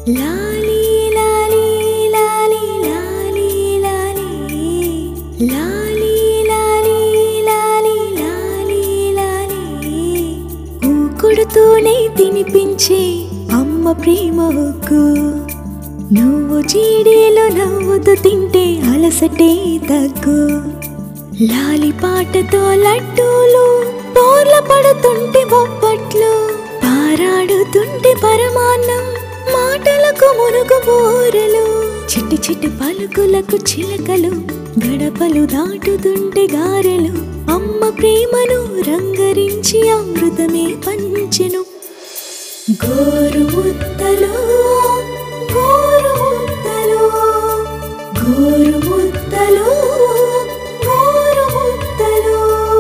లాలీ లాలీ లాలీ లాలీ లాలీ లాలీ లాలీ లాలీ లాలీ లాలీ ఊకుడుతూనే తినిపించే అమ్మ ప్రేమ ఒగ్గు నువ్వు జీడీలో నవ్వుతూ తింటే అలసటే తగ్గు లాలి పాటతో లడ్డూలు పోర్ల పడుతుంటే బొప్పట్లు పారాడుతుంటే పరమాన్నం మాటలకు మునుగు బోరలు చిట్టి చిట్టి పలుకులకు చిలకలు గడపలు దాటుతుంటే గారెలు అమ్మ ప్రేమను రంగరించి అమృతమే పంచెను గోరు ముద్దలు గోరు ముద్దలు గోరు ముద్దలు గోరు ముద్దలు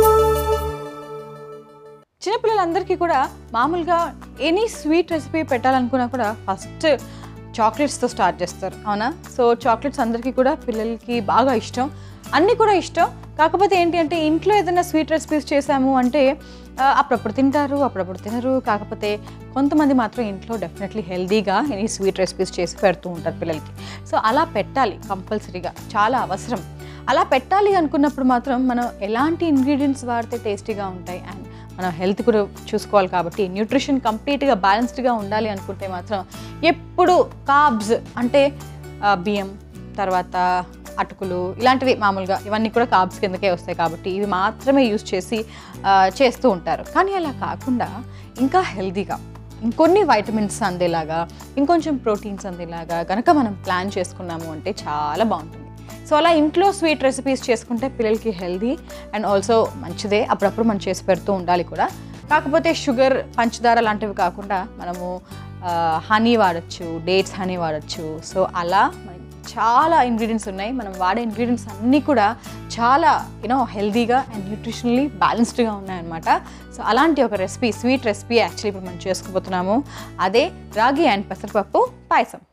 చిన్నపిల్లలందరికీ కూడా మామూలుగా ఎనీ స్వీట్ రెసిపీ పెట్టాలనుకున్నా కూడా ఫస్ట్ చాక్లెట్స్తో స్టార్ట్ చేస్తారు అవునా సో చాక్లెట్స్ అందరికీ కూడా పిల్లలకి బాగా ఇష్టం అన్నీ కూడా ఇష్టం కాకపోతే ఏంటి అంటే ఇంట్లో ఏదైనా స్వీట్ రెసిపీస్ చేసాము అంటే ఆ, అప్పుడప్పుడు తింటారు అప్పుడప్పుడు తినరు కాకపోతే కొంతమంది మాత్రం ఇంట్లో డెఫినెట్లీ హెల్దీగా ఎనీ స్వీట్ రెసిపీస్ చేసి పెడుతూ ఉంటారు పిల్లలకి సో అలా పెట్టాలి కంపల్సరీగా చాలా అవసరం అలా పెట్టాలి అనుకున్నప్పుడు మాత్రం మనం ఎలాంటి ఇంగ్రీడియంట్స్ వాడితే టేస్టీగా ఉంటాయి అండ్ మనం హెల్త్ కూడా చూసుకోవాలి కాబట్టి న్యూట్రిషన్ కంప్లీట్గా బ్యాలెన్స్డ్గా ఉండాలి అనుకుంటే మాత్రం ఎప్పుడు కార్బ్స్ అంటే ఆ, బియ్యం తర్వాత అటుకులు ఇలాంటివి మామూలుగా ఇవన్నీ కూడా కార్బ్స్ కిందకే వస్తాయి కాబట్టి ఇవి మాత్రమే యూజ్ చేసి ఆ, చేస్తూ ఉంటారు కానీ అలా కాకుండా ఇంకా హెల్తీగా ఇంకొన్ని వైటమిన్స్ అందేలాగా ఇంకొంచెం ప్రోటీన్స్ అందేలాగా కనుక మనం ప్లాన్ చేసుకున్నాము అంటే చాలా బాగుంటుంది సో అలా ఇంట్లో స్వీట్ రెసిపీస్ చేసుకుంటే పిల్లలకి హెల్దీ అండ్ ఆల్సో మంచిదే అప్పుడప్పుడు మనం చేసి పెడుతూ ఉండాలి కూడా కాకపోతే షుగర్ పంచదార లాంటివి కాకుండా మనము హనీ వాడచ్చు డేట్స్ హనీ వాడచ్చు సో అలా మనకి చాలా ఇంగ్రీడియంట్స్ ఉన్నాయి మనం వాడే ఇంగ్రీడియంట్స్ అన్నీ కూడా చాలా యూనో హెల్దీగా అండ్ న్యూట్రిషనల్లీ బ్యాలెన్స్డ్గా ఉన్నాయన్నమాట సో అలాంటి ఒక రెసిపీ స్వీట్ రెసిపీ యాక్చువల్లీ ఇప్పుడు మనం చేసుకోబోతున్నాము అదే రాగి అండ్ పెసరపప్పు పాయసం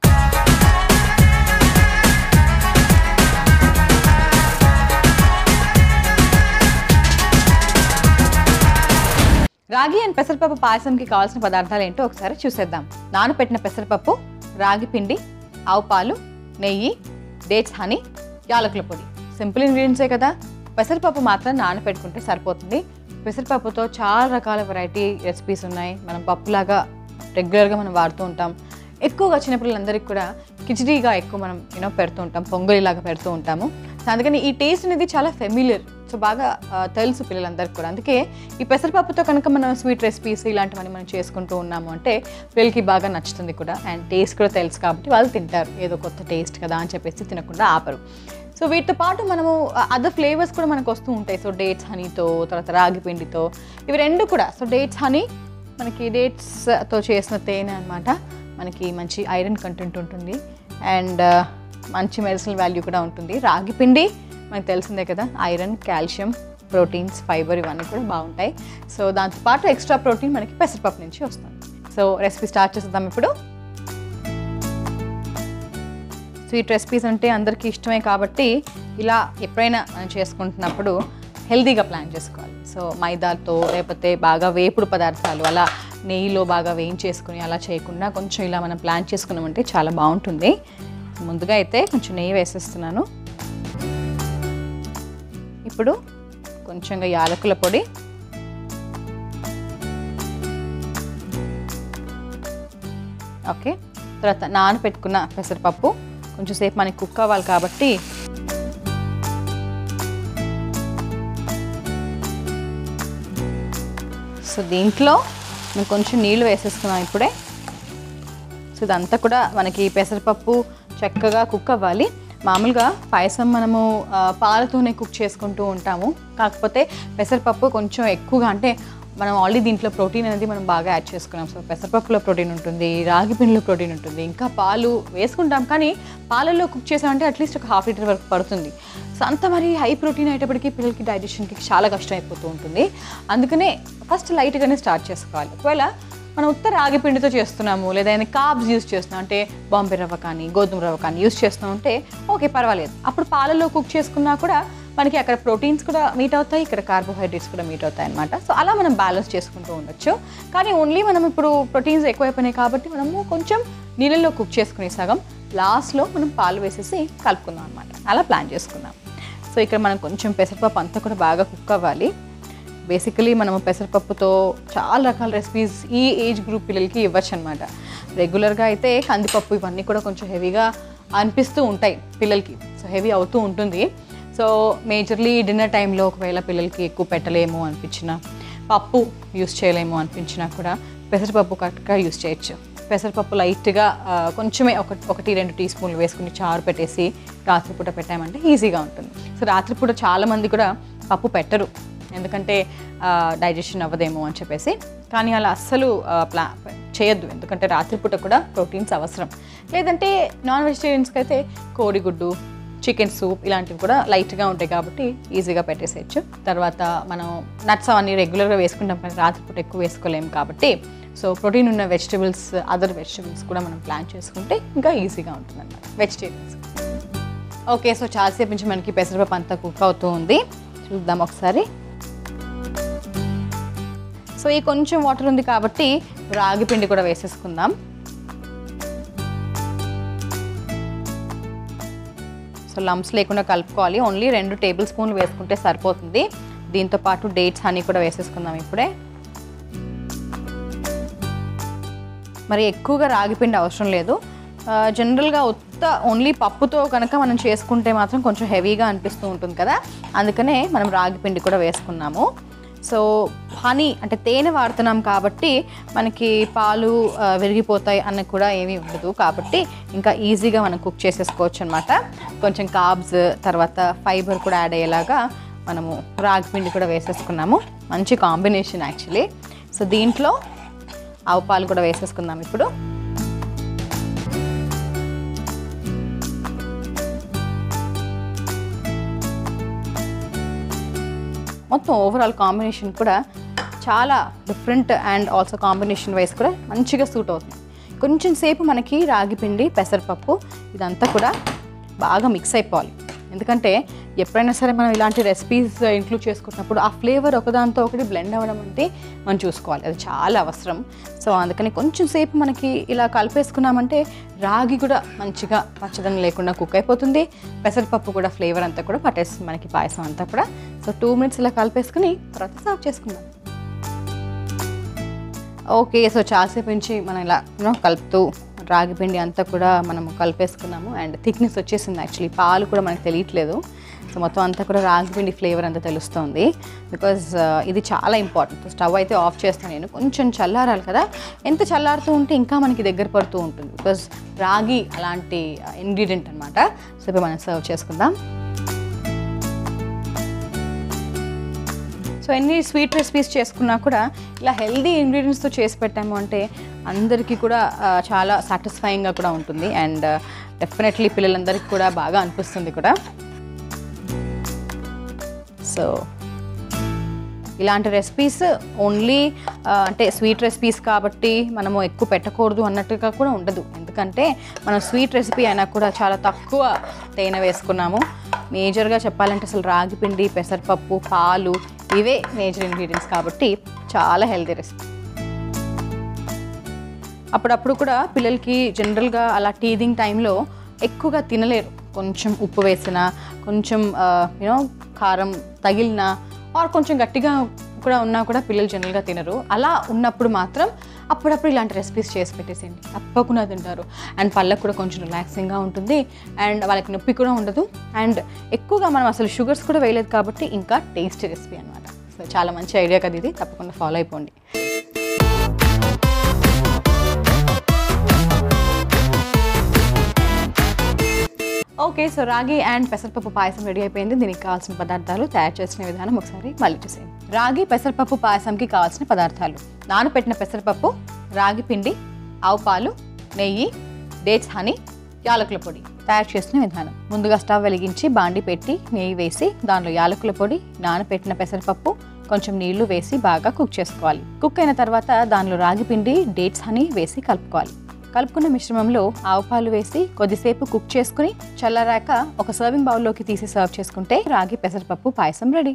రాగి అండ్ పెసరపప్పు పాయసంకి కావాల్సిన పదార్థాలు ఏంటో ఒకసారి చూసేద్దాం నానబెట్టిన పెసరపప్పు రాగి పిండి ఆవు పాలు నెయ్యి డేట్స్ హనీ యాలకుల పొడి సింపుల్ ఇంగ్రీడియంట్సే కదా పెసరపప్పు మాత్రం నానబెట్టుకుంటే సరిపోతుంది పెసరపప్పుతో చాలా రకాల వెరైటీ రెసిపీస్ ఉన్నాయి మనం పప్పులాగా రెగ్యులర్గా మనం వాడుతూ ఉంటాం ఎక్కువగా చిన్నపిల్లలందరికీ కూడా కిచిడీగా ఎక్కువ మనం యూనో పెడుతూ ఉంటాం పొంగలిలాగా పెడుతూ ఉంటాము సో అందుకని ఈ టేస్ట్ అనేది చాలా ఫెమిలియర్ సో బాగా ఆ, తెలుసు పిల్లలందరికీ కూడా అందుకే ఈ పెసరపప్పుతో కనుక మనం స్వీట్ రెసిపీస్ ఇలాంటివన్నీ మనం చేసుకుంటూ ఉన్నాము అంటే పిల్లలకి బాగా నచ్చుతుంది కూడా అండ్ టేస్ట్ కూడా తెలుసు కాబట్టి వాళ్ళు తింటారు ఏదో కొత్త టేస్ట్ కదా అని చెప్పేసి తినకుండా ఆపరు సో వీటితో పాటు మనము అదర్ ఫ్లేవర్స్ కూడా మనకు వస్తూ ఉంటాయి సో డేట్స్ హనీతో తర్వాత రాగి పిండితో ఇవి రెండు కూడా సో డేట్స్ హనీ మనకి డేట్స్తో చేసిన తేనె అనమాట మనకి మంచి ఐరన్ కంటెంట్ ఉంటుంది అండ్ మంచి మెడిసినల్ వాల్యూ కూడా ఉంటుంది రాగి పిండి మనకు తెలిసిందే కదా ఐరన్ కాల్షియం ప్రోటీన్స్ ఫైబర్ ఇవన్నీ కూడా బాగుంటాయి సో దాంతోపాటు ఎక్స్ట్రా ప్రోటీన్ మనకి పెసరపప్పు నుంచి వస్తుంది సో రెసిపీ స్టార్ట్ చేద్దాం ఇప్పుడు స్వీట్ రెసిపీస్ అంటే అందరికీ ఇష్టమే కాబట్టి ఇలా ఎప్పుడైనా మనం చేసుకుంటున్నప్పుడు హెల్తీగా ప్లాన్ చేసుకోవాలి సో మైదాతో లేకపోతే బాగా వేపుడు పదార్థాలు అలా నెయ్యిలో బాగా వేయించేసుకుని అలా చేయకుండా కొంచెం ఇలా మనం ప్లాన్ చేసుకున్నామంటే చాలా బాగుంటుంది ముందుగా అయితే కొంచెం నెయ్యి వేసేస్తున్నాను ఇప్పుడు కొంచెంగా యాలకుల పొడి ఓకే తర్వాత నానబెట్టుకున్న పెసరపప్పు కొంచెం సేపు మనకి కుక్ అవ్వాలి కాబట్టి సో దీంట్లో మనం కొంచెం నీళ్ళు వేసేసుకున్నాం ఇప్పుడే సో ఇదంతా కూడా మనకి పెసరపప్పు చక్కగా కుక్ అవ్వాలి మామూలుగా పాయసం మనము ఆ, పాలతోనే కుక్ చేసుకుంటూ ఉంటాము కాకపోతే పెసరపప్పు కొంచెం ఎక్కువగా అంటే మనం ఆల్రెడీ దీంట్లో ప్రోటీన్ అనేది మనం బాగా యాడ్ చేసుకున్నాం సో పెసరపప్పులో ప్రోటీన్ ఉంటుంది రాగి పిండిలో ప్రోటీన్ ఉంటుంది ఇంకా పాలు వేసుకుంటాం కానీ పాలల్లో కుక్ చేసామంటే అట్లీస్ట్ ఒక హాఫ్ లీటర్ వరకు పడుతుంది సో అంత మరి హై ప్రోటీన్ అయ్యేటప్పటికి పిల్లలకి డైజెషన్కి చాలా కష్టం అయిపోతూ ఉంటుంది అందుకనే ఫస్ట్ లైట్గానే స్టార్ట్ చేసుకోవాలి ఒకవేళ మనం ఉత్త రాగి పిండితో చేస్తున్నాము లేదా ఏదైనా కార్బ్స్ యూస్ చేస్తున్నాం అంటే బాంబే రవ్వ కానీ గోధుమ రవ్వ కానీ యూస్ చేస్తున్నాం అంటే ఓకే పర్వాలేదు అప్పుడు పాలలో కుక్ చేసుకున్నా కూడా మనకి అక్కడ ప్రోటీన్స్ కూడా మీట్ అవుతాయి ఇక్కడ కార్బోహైడ్రేట్స్ కూడా మీట్ అవుతాయి అనమాట సో అలా మనం బ్యాలెన్స్ చేసుకుంటూ ఉండొచ్చు కానీ ఓన్లీ మనం ఇప్పుడు ప్రోటీన్స్ ఎక్కువైపోయినాయి కాబట్టి మనము కొంచెం నీళ్ళలో కుక్ చేసుకునే సగం లాస్ట్లో మనం పాలు వేసేసి కలుపుకుందాం అనమాట అలా ప్లాన్ చేసుకుందాం సో ఇక్కడ మనం కొంచెం పెసరపప్పు అంతా కూడా బాగా కుక్ అవ్వాలి బేసికలీ మనము పెసరపప్పుతో చాలా రకాల రెసిపీస్ ఈ ఏజ్ గ్రూప్ పిల్లలకి ఇవ్వచ్చు అనమాట రెగ్యులర్గా అయితే కందిపప్పు ఇవన్నీ కూడా కొంచెం హెవీగా అనిపిస్తూ ఉంటాయి పిల్లలకి సో హెవీ అవుతూ ఉంటుంది సో మేజర్లీ డిన్నర్ టైంలో ఒకవేళ పిల్లలకి ఎక్కువ పెట్టలేము అనిపించిన పప్పు యూస్ చేయలేము అనిపించినా కూడా పెసరపప్పు కరెక్ట్గా యూస్ చేయొచ్చు పెసరపప్పు లైట్గా ఆ, కొంచెమే ఒక ఒకటి రెండు టీ స్పూన్లు వేసుకుని చారు పెట్టేసి రాత్రిపూట పెట్టామంటే ఈజీగా ఉంటుంది సో రాత్రిపూట చాలామంది కూడా పప్పు పెట్టరు ఎందుకంటే డైజెషన్ అవ్వదేమో అని చెప్పేసి కానీ అలా అస్సలు ఆ, ప్లా చేయొద్దు ఎందుకంటే రాత్రిపూట కూడా ప్రోటీన్స్ అవసరం లేదంటే నాన్ వెజిటేరియన్స్కి అయితే కోడిగుడ్డు చికెన్ సూప్ ఇలాంటివి కూడా లైట్గా ఉంటాయి కాబట్టి ఈజీగా పెట్టేసేయచ్చు తర్వాత మనం నట్స్ అవన్నీ రెగ్యులర్గా వేసుకుంటాం కానీ రాత్రిపూట ఎక్కువ వేసుకోలేము కాబట్టి సో ప్రోటీన్ ఉన్న వెజిటబుల్స్ అదర్ వెజిటబుల్స్ కూడా మనం ప్లాన్ చేసుకుంటే ఇంకా ఈజీగా ఉంటుంది అన్నమాట వెజిటేరియన్స్ ఓకే సో చాలాసేపు నుంచి మనకి పెసరపప్పు అంతా కుక్ అవుతూ ఉంది చూద్దాం ఒకసారి సో ఈ కొంచెం వాటర్ ఉంది కాబట్టి రాగి పిండి కూడా వేసేసుకుందాం సో లంప్స్ లేకుండా కలుపుకోవాలి ఓన్లీ రెండు టేబుల్ స్పూన్లు వేసుకుంటే సరిపోతుంది దీంతో పాటు డేట్స్ హనీ కూడా వేసేసుకుందాం ఇప్పుడే మరి ఎక్కువగా రాగిపిండి అవసరం లేదు ఆ, జనరల్గా ఉత్త ఓన్లీ పప్పుతో కనుక మనం చేసుకుంటే మాత్రం కొంచెం హెవీగా అనిపిస్తూ ఉంటుంది కదా అందుకనే మనం రాగిపిండి కూడా వేసుకున్నాము సో హనీ అంటే తేనె వాడుతున్నాం కాబట్టి మనకి పాలు ఆ, విరిగిపోతాయి అన్న కూడా ఏమీ ఉండదు కాబట్టి ఇంకా ఈజీగా మనం కుక్ చేసేసుకోవచ్చు అనమాట కొంచెం కార్బ్స్ తర్వాత ఫైబర్ కూడా యాడ్ అయ్యేలాగా మనము రాగి పిండి కూడా వేసేసుకున్నాము మంచి కాంబినేషన్ యాక్చువల్లీ సో దీంట్లో ఆవు పాలు కూడా వేసేసుకుందాం ఇప్పుడు మొత్తం ఓవరాల్ కాంబినేషన్ కూడా చాలా different and also combination wise కూడా మంచిగా సూట్ అవుతుంది కొంచెం సేపు మనకి రాగి పిండి పెసరపప్పు ఇదంతా కూడా బాగా మిక్స్ అయిపోవాలి ఎందుకంటే ఎప్పుడైనా సరే మనం ఇలాంటి రెసిపీస్ ఇంక్లూడ్ చేసుకుంటున్నప్పుడు ఆ ఫ్లేవర్ ఒకదాంతో ఒకటి బ్లెండ్ అవ్వడం అంటే మనం చూసుకోవాలి అది చాలా అవసరం సో అందుకని కొంచెం సేపు మనకి ఇలా కలిపేసుకున్నామంటే రాగి కూడా మంచిగా పచ్చదనం లేకుండా కుక్ అయిపోతుంది పెసరపప్పు కూడా ఫ్లేవర్ అంతా కూడా పట్టేస్తుంది మనకి పాయసం అంతా కూడా సో టూ మినిట్స్ ఇలా కలిపేసుకుని తర్వాత సర్వ్ చేసుకుందాం ఓకే సో చాలాసేపు నుంచి మనం ఇలా యూనో కలుపుతూ రాగి పిండి అంతా కూడా మనం కలిపేసుకున్నాము అండ్ థిక్నెస్ వచ్చేసింది యాక్చువల్లీ పాలు కూడా మనకు తెలియట్లేదు సో మొత్తం అంతా కూడా రాగి పిండి ఫ్లేవర్ అంతా తెలుస్తుంది బికాజ్ ఇది చాలా ఇంపార్టెంట్ స్టవ్ అయితే ఆఫ్ చేస్తాను నేను కొంచెం చల్లారాలి కదా ఎంత చల్లారుతూ ఉంటే ఇంకా మనకి దగ్గర పడుతూ ఉంటుంది బికాజ్ రాగి అలాంటి ఇంగ్రీడియంట్ అనమాట సో ఇప్పుడు మనం సర్వ్ చేసుకుందాం సో ఎన్ని స్వీట్ రెసిపీస్ చేసుకున్నా కూడా ఇలా హెల్దీ ఇంగ్రీడియంట్స్తో చేసి పెట్టాము అంటే అందరికీ కూడా ఆ, చాలా సాటిస్ఫైయింగ్గా కూడా ఉంటుంది అండ్ డెఫినెట్లీ పిల్లలందరికీ కూడా బాగా అనిపిస్తుంది కూడా సో ఇలాంటి రెసిపీస్ ఓన్లీ అంటే స్వీట్ రెసిపీస్ కాబట్టి మనము ఎక్కువ పెట్టకూడదు అన్నట్టుగా కూడా ఉండదు ఎందుకంటే మనం స్వీట్ రెసిపీ అయినా కూడా చాలా తక్కువ తేనె వేసుకున్నాము మేజర్గా చెప్పాలంటే అసలు రాగి పిండి పెసరపప్పు పాలు ఇవే మేజర్ ఇంగ్రీడియంట్స్ కాబట్టి చాలా హెల్తీ రెసిపీ అప్పుడప్పుడు కూడా పిల్లలకి జనరల్గా అలా టీదింగ్ టైంలో ఎక్కువగా తినలేరు కొంచెం ఉప్పు వేసిన కొంచెం యూనో కారం తగిలిన ఆర్ కొంచెం గట్టిగా కూడా ఉన్నా కూడా పిల్లలు జనరల్గా తినరు అలా ఉన్నప్పుడు మాత్రం అప్పుడప్పుడు ఇలాంటి రెసిపీస్ చేసి పెట్టేసేయండి తప్పకుండా తింటారు అండ్ పళ్ళకు కూడా కొంచెం రిలాక్సింగ్గా ఉంటుంది అండ్ వాళ్ళకి నొప్పి కూడా ఉండదు అండ్ ఎక్కువగా మనం అసలు షుగర్స్ కూడా వేయలేదు కాబట్టి ఇంకా టేస్టీ రెసిపీ అనమాట సో చాలా మంచి ఐడియా కదా ఇది తప్పకుండా ఫాలో అయిపోండి ఓకే సో రాగి అండ్ పెసరపప్పు పాయసం రెడీ అయిపోయింది దీనికి కావాల్సిన పదార్థాలు తయారు చేసిన విధానం ఒకసారి మళ్ళీ చూసేయండి రాగి పెసరపప్పు పాయసంకి కావాల్సిన పదార్థాలు నానబెట్టిన పెసరపప్పు రాగి పిండి ఆవు పాలు నెయ్యి డేట్స్ హనీ యాలకుల పొడి తయారు చేసిన విధానం ముందుగా స్టవ్ వెలిగించి బాండి పెట్టి నెయ్యి వేసి దానిలో యాలకుల పొడి నానబెట్టిన పెసరపప్పు కొంచెం నీళ్లు వేసి బాగా కుక్ చేసుకోవాలి కుక్ అయిన తర్వాత దానిలో రాగి పిండి డేట్స్ హనీ వేసి కలుపుకోవాలి కలుపుకున్న మిశ్రమంలో ఆవు పాలు వేసి కొద్దిసేపు కుక్ చేసుకుని చల్లారాక ఒక సర్వింగ్ బౌల్లోకి తీసి సర్వ్ చేసుకుంటే రాగి పెసరపప్పు పాయసం రెడీ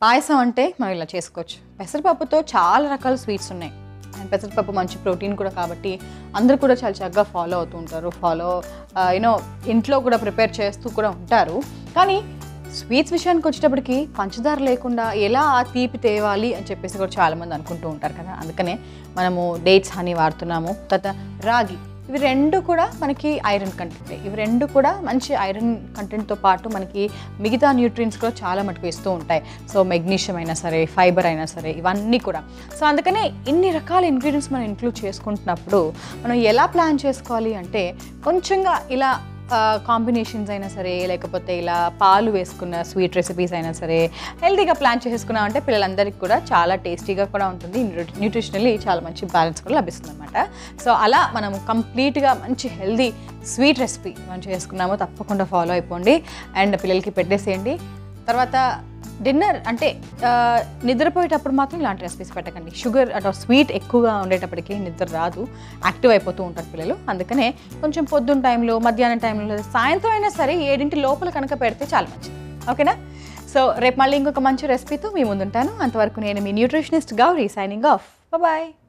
పాయసం అంటే మనం ఇలా చేసుకోవచ్చు పెసరపప్పుతో చాలా రకాల స్వీట్స్ ఉన్నాయి అండ్ పెసరపప్పు మంచి ప్రోటీన్ కూడా కాబట్టి అందరూ కూడా చాలా చక్కగా ఫాలో అవుతూ ఉంటారు ఫాలో యూనో ఇంట్లో కూడా ప్రిపేర్ చేస్తూ కూడా ఉంటారు కానీ స్వీట్స్ విషయానికి వచ్చేటప్పటికి పంచదార లేకుండా ఎలా ఆ తీపి తేవాలి అని చెప్పేసి కూడా చాలామంది అనుకుంటూ ఉంటారు కదా అందుకనే మనము డేట్స్ హనీ వాడుతున్నాము తర్వాత రాగి ఇవి రెండు కూడా మనకి ఐరన్ కంటెంట్ ఇవి రెండు కూడా మంచి ఐరన్ కంటెంట్తో పాటు మనకి మిగతా న్యూట్రియన్స్ కూడా చాలా మటుకు ఇస్తూ ఉంటాయి సో మెగ్నీషియం అయినా సరే ఫైబర్ అయినా సరే ఇవన్నీ కూడా సో అందుకనే ఇన్ని రకాల ఇంగ్రీడియంట్స్ మనం ఇంక్లూడ్ చేసుకుంటున్నప్పుడు మనం ఎలా ప్లాన్ చేసుకోవాలి అంటే కొంచెంగా ఇలా కాంబినేషన్స్ అయినా సరే లేకపోతే ఇలా పాలు వేసుకున్న స్వీట్ రెసిపీస్ అయినా సరే హెల్తీగా ప్లాన్ చేసుకున్నాం అంటే పిల్లలందరికీ కూడా చాలా టేస్టీగా కూడా ఉంటుంది న్యూట్రిషనల్లీ చాలా మంచి బ్యాలెన్స్ కూడా లభిస్తుంది అనమాట సో అలా మనం కంప్లీట్గా మంచి హెల్దీ స్వీట్ రెసిపీ మనం చేసుకున్నామో తప్పకుండా ఫాలో అయిపోండి అండ్ పిల్లలకి పెట్టేసేయండి తర్వాత డిన్నర్ అంటే ఆ, నిద్రపోయేటప్పుడు మాత్రం ఇలాంటి రెసిపీస్ పెట్టకండి షుగర్ అటు స్వీట్ ఎక్కువగా ఉండేటప్పటికి నిద్ర రాదు యాక్టివ్ అయిపోతూ ఉంటారు పిల్లలు అందుకనే కొంచెం పొద్దున్న టైంలో మధ్యాహ్నం టైంలో లేదా సాయంత్రం అయినా సరే ఏడింటి లోపల కనుక పెడితే చాలా మంచిది ఓకేనా సో రేపు మళ్ళీ ఇంకొక మంచి రెసిపీతో మీ ముందుంటాను అంతవరకు నేను మీ nutritionist Gauri signing off bye